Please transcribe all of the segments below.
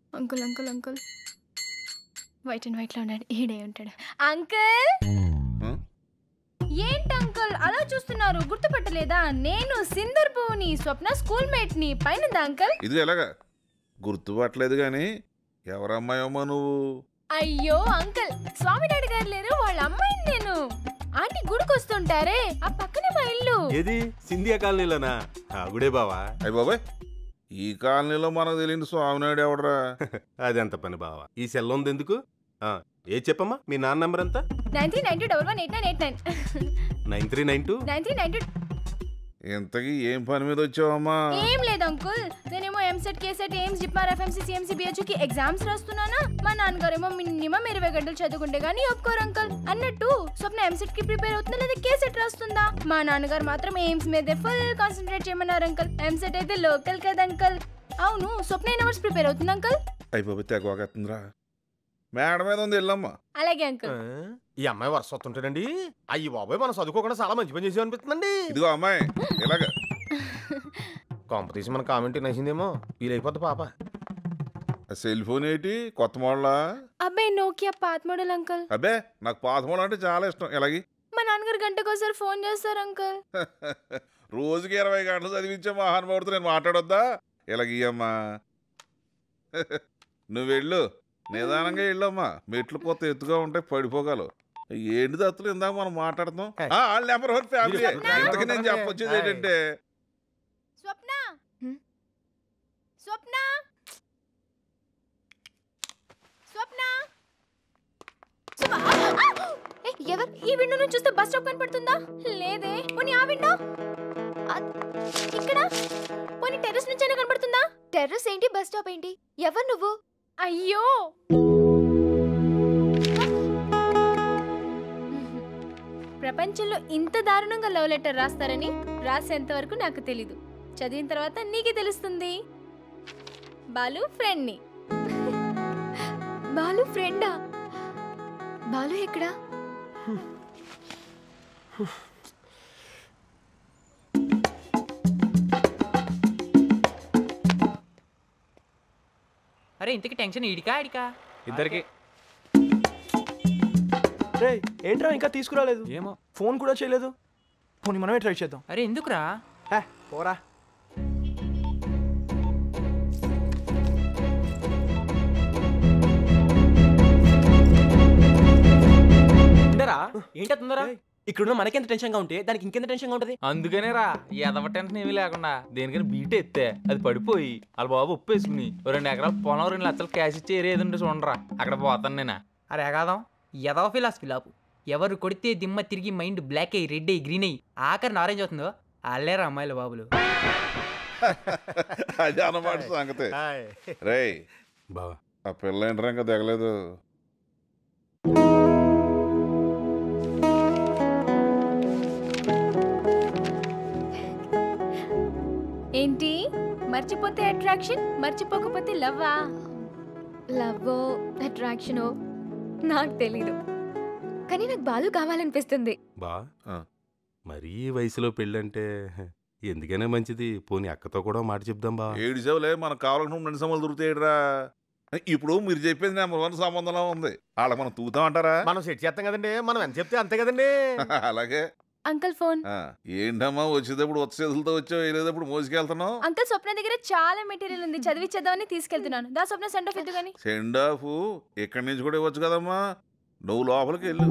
Uncle uncle uncle white and వైట్లో ఉన్నాడు ఈడే ఉంటాడు అంకుల్ ఆ? ఏంటి అంకుల్ అలా చూస్తున్నారు గుర్తుపట్టలేదా నేను సిందర్ పువ్వుని స్వప్న స్కూల్ మేట్ ని పైన అంకుల్ ఇది ఎలాగా గుర్తుపట్టలేదు కానీ ఎవరమ్మాయమ్మా నువ్వు అయ్యో అంకుల్ స్వామినాయుడు గారు లేరు వాళ్ళ అమ్మాయిని నేను ఆంటీ గుడికి వస్తుంటారే ఆ పక్కనే మా ఇల్లు ఏది సింధియా కాలనీలోనా ఆగుడే బావా అయ్య బాబాయ్ ఈ కాలనీలో మనకు తెలియని స్వామినాయుడు ఎవడరా అదెంత పని బావా ఈ సెల్ ఉంది ఎందుకు ఆ, ఏ చెప్పమ్మా మీ నాన్న నెంబర్ ఎంత nine three nine two double one eight nine eight nine nine three nine two nine three nine two ఇంతకీ ఏం పని మీద వచ్చావమ్మా ఏం లేదు అంకుల్ నేనేమో ఎంసెట్ కేసెట్ ఎయిమ్స్ జిప్మార్ ఎఫ్ఎంసీ సిఎంసీ బిహెచ్కి ఎగ్జామ్స్ రాస్తున్నానా మా నాన్నగారేమో మినిమం ఇరవై గంటలు చదువుకుంటే గానీ ఒప్పుకోరు అంకుల్ అన్నట్టు స్వప్న ఎంసెట్ కి ప్రిపేర్ అవుతుందా లేదా కేసెట్ రాస్తుందా మా నాన్నగారు మాత్రం ఎయిమ్స్ మీదే ఫుల్ కాన్సన్ట్రేట్ చేయమన్నారు అంకుల్ ఎంసెట్ అయితే లోకల్ కదా అంకుల్ అవును స్వప్న ఎన్ని అవర్స్ ప్రిపేర్ అవుతుంది అంకుల్ అయ్య బాబాయ్ తెగవాగేస్తుందిరా మేడ మీద ఉంది వెళ్ళమ్మా అలాగే ఆ, అంకుల్ ఈ అమ్మాయి వరుస వస్తుంటాడండి అయ్యి బాబాయ్ మనం చదువుకోకుండా చాలా మంచి పని చేసి అనిపిస్తుందండి ఇదిగో అమ్మాయి ఇలాగ కొంప తీసి మన కామెంట్ నచ్చిందేమో వీలైపోద్ది పాప ఆ సెల్ ఫోన్ ఏంటి కొత్త మోడలా అబ్బాయి నోకియా పాత మోడల్ అంకుల్ అబ్బే నాకు పాత మోడల్ అంటే చాలా ఇష్టం ఇలాగి మా నాన్నగారు గంటకోసారి ఫోన్ చేస్తారు అంకుల్ రోజుకి ఇరవై గంటలు చదివించే మహానుభావుడితో నేను మాట్లాడొద్దా ఇలాగీయమ్మా నువ్వు వెళ్ళు నిదానంగా వెళ్ళమ్మా మెట్లు కొత్త ఎత్తుగా ఉంటాయి పడిపోగలవు ఏంటి దత్తులు ఇందాక మనం మాట్లాడుతాం Hey. ఆ, వాళ్ళ నెంబర్ వన్ ఫ్యామిలీ మీరు ఇంతకీ నేను చెప్పండి. చెప్పొచ్చేది Hey. ఏంటంటే స్వప్న స్వప్న స్వప్న స్వ- ఆ! ఆ! ఏ, ఎవరు ఈ విండో నుంచి చూస్తే బస్ స్టాప్ కనపడుతుందా లేదే పోనీ ఆ విండో ఆ- ఇక్కడ పోనీ టెర్రస్ నుంచి అయినా కనపడుతుందా టెర్రస్ ఏంటి బస్ స్టాప్ ఏంటి ఎవరు నువ్వు అయ్యో ప్రపంచంలో ఇంత దారుణంగా లవ్ లెటర్ రాస్తారని రాసేంత వరకు నాకు తెలీదు చదివిన తర్వాత నీకే తెలుస్తుంది బాలు ఫ్రెండ్ని బాలు ఫ్రెండా బాలు ఎక్కడా అరే ఇంతకి టెన్షన్ ఇడికా ఇడికా ఇద్దరికి రే ఏంట్రా ఇంకా తీసుకురాలేదు ఏమో ఫోన్ కూడా చేయలేదు పోనీ మనమే ట్రై చేద్దాం అరే ఎందుకురా హే పోరా ఉండరా ఏంటి తొందర ఇక్కడున్న మనకెంత టెన్షన్గా ఉంటే దానికి ఇంకెంత టెన్షన్గా ఉంటుంది అందుకనే రా ఎదవ టెన్షన్ ఏమీ లేకుండా దేనికైనా బీట్ ఎత్తే అది పడిపోయి వాళ్ళ బాబు ఒప్పేసుకుని ఓ రెండు ఎకరాల పొలం రెండు లక్షలు క్యాష్ ఇచ్చి ఏరియా ఏదంటే చూడరా అక్కడ పోతాను నేను అరే కాదాం ఎదవ ఫిలాసఫీ లాపు ఎవరు కొడితే దిమ్మ తిరిగి మైండ్ బ్లాక్ అయ్యి రెడ్ అయ్యి గ్రీన్ అయ్యి ఆఖరి ఆరెంజ్ అవుతుందో అల్లేరా అమ్మాయిల బాబులు అది అన్నమాట సంగతి రేయ్ బావా ఆ పిల్ల ఏంట్రా ఇంకా దిగలేదు ఏంటి మర్చిపోతే అట్రాక్షన్ మర్చిపోకపోతే లవ్వా లవ్ అట్రాక్షనో నాకు తెలీదు కానీ నాకు బాలు కావాలనిపిస్తుంది బా ఆ. మరీ ఈ వయసులో పెళ్ళంటే ఎందుకైనా మంచిది పోనీ అక్కతో కూడా మాట చెప్దాం బా ఏడు సేవలే మనకు కావాలనుకున్న రెండు సమయాలు దొరుకుతాయిరా ఇప్పుడు మీరు చెప్పేది నెంబర్ వన్ సంబంధంలో ఉంది వాళ్ళకి మనం తూతాం అంటారా మనం సెట్ చేస్తాం కదండి మనం ఎంత చెప్తే అంతే కదండి అలాగే అంకుల్ ఫోన్ ఆ, ఏంటమ్మా వచ్చేటప్పుడు వచ్చే చేతులతో వచ్చావు వెళ్ళేటప్పుడు మోసుకెళ్తున్నావు అంకుల్ స్వప్న దగ్గర చాలా మెటీరియల్ ఉంది చదివిచ్చేద్దామని తీసుకెళ్తున్నాను దా స్వప్న సెండ్ ఆఫ్ ఎద్దు కానీ సెండ్ ఆఫ్ ఇక్కడి నుంచి కూడా ఇవ్వచ్చు కదమ్మా నువ్వు లోపలికి వెళ్ళు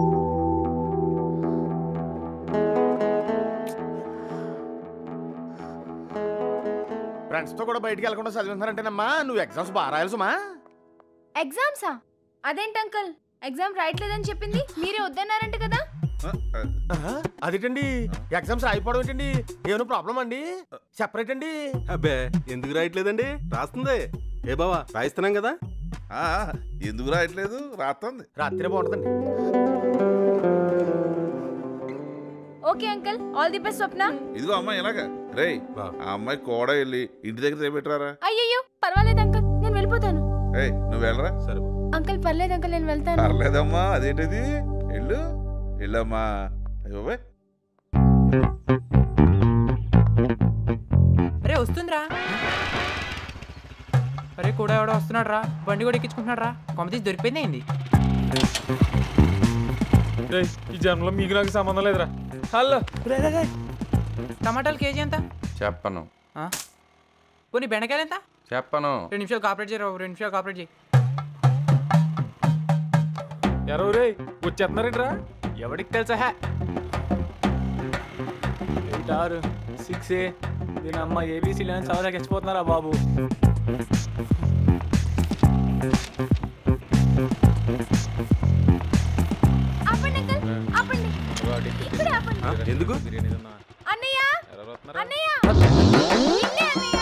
ఫ్రెండ్స్ తో కూడా బయటికి వెళ్ళకుండా చదివించారంటేనమ్మా నువ్వు ఎగ్జామ్స్ బాగా రాయాల్సమా ఎగ్జామ్సా అదేంటి అంకుల్ ఎగ్జామ్ రాయట్లేదని చెప్పింది మీరే వద్దన్నారంట కదా ఆ, ఆ, అదేంటండి ఎగ్జామ్స్ రాయిపోవడం ఏంటండి ఏమైనా ప్రాబ్లం అండి సెపరేట్ అండి అబ్బే ఎందుకు రాయట్లేదండి రాస్తుంది ఏ బావా రాయిస్తున్నాం కదా ఆ, ఎందుకు రాయట్లేదు రాస్తుంది రాత్రి బాగుంటుందండి okay uncle all the best Swapna ఇదిగో అమ్మాయి ఇలాగా రేయ్ బా. ఆ అమ్మాయి కూడా వెళ్ళి ఇంటి దగ్గర తెపెట్టారా అయ్యయ్యో పర్వాలేదు అంకుల్ నేను వెళ్ళిపోతాను ఏయ్ నువ్వు వెళ్ళరా సరే బావ. అంకుల్ పర్లేదు అంకుల్ నేను వెళ్తాను పర్లేదమ్మా అదేంటిది వెళ్ళు వెళ్ళమ్మా అయ్యో బాయ్ అరే వస్తుందిరా అరే కూడా ఎవడో వస్తున్నాడు రా బండి కూడా ఎక్కించుకుంటున్నాడు రా కొమ్మతీసి దొరికిపోయింది ఏంది ఈ జన్మలో మీకు నాకు సంబంధం లేదురా హలో టమాటాలు కేజీ ఎంత చెప్పను ఆ? పోనీ బెండకాయలు ఎంత చెప్పను రెండు నిమిషాలు కాపరేట్ చేయరు రెండు నిమిషాలు కాపరేట్ చేయి ఎవరు రే వచ్చేస్తున్నారేంట్రా ఎవడికి తెలుసా హే ఎయిట్ ఆరు సిక్స్ ఏ దీని అమ్మ ఏబీసీ లేని చదవడానికి చచ్చిపోతున్నారా బాబు ఆపండి అంకల్ ఆపండి ఇక్కడే ఆపండి ఎందుకు అన్నయ్య అన్నయ్య నిన్నే అన్నయ్య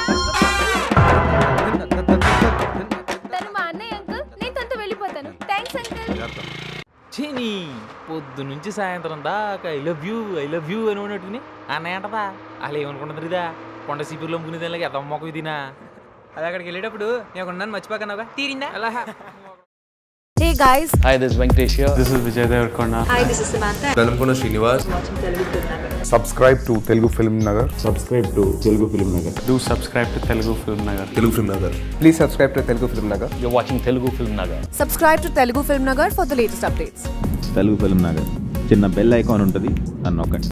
తను మా అన్నయ్య అంకుల్ నేను తనతో వెళ్ళిపోతాను థ్యాంక్స్ అంకుల్ చీని పొద్దు నుంచి సాయంత్రం దాకా I love you I love you అని ఉన్నట్టుకుని అన్నయ్య అంటదా వాళ్ళు ఏమనుకుంటున్నారు ఇదా కొండ సీపీర్లో అమ్ముకునే దానికి ఎంత మొక్క ఇదినా అది అక్కడికి వెళ్ళేటప్పుడు నేను ఉన్నాను మర్చిపోకన్నావుగా తీరిందా అలా Hey guys, Hi, this is Venkatesh here. This is Vijay Devarkonda. hi, this is Samantha. వెలంపున Srinivas subscribe to Telugu film Nagar Subscribe to Telugu Film Nagar. Do subscribe to Telugu Film Nagar. Telugu film Nagar please subscribe to Telugu film Nagar You're watching Telugu Film Nagar. Subscribe to Telugu Film Nagar for the latest updates. Telugu film Nagar చిన్న bell icon ఉంటుంది నన్ను నొక్కండి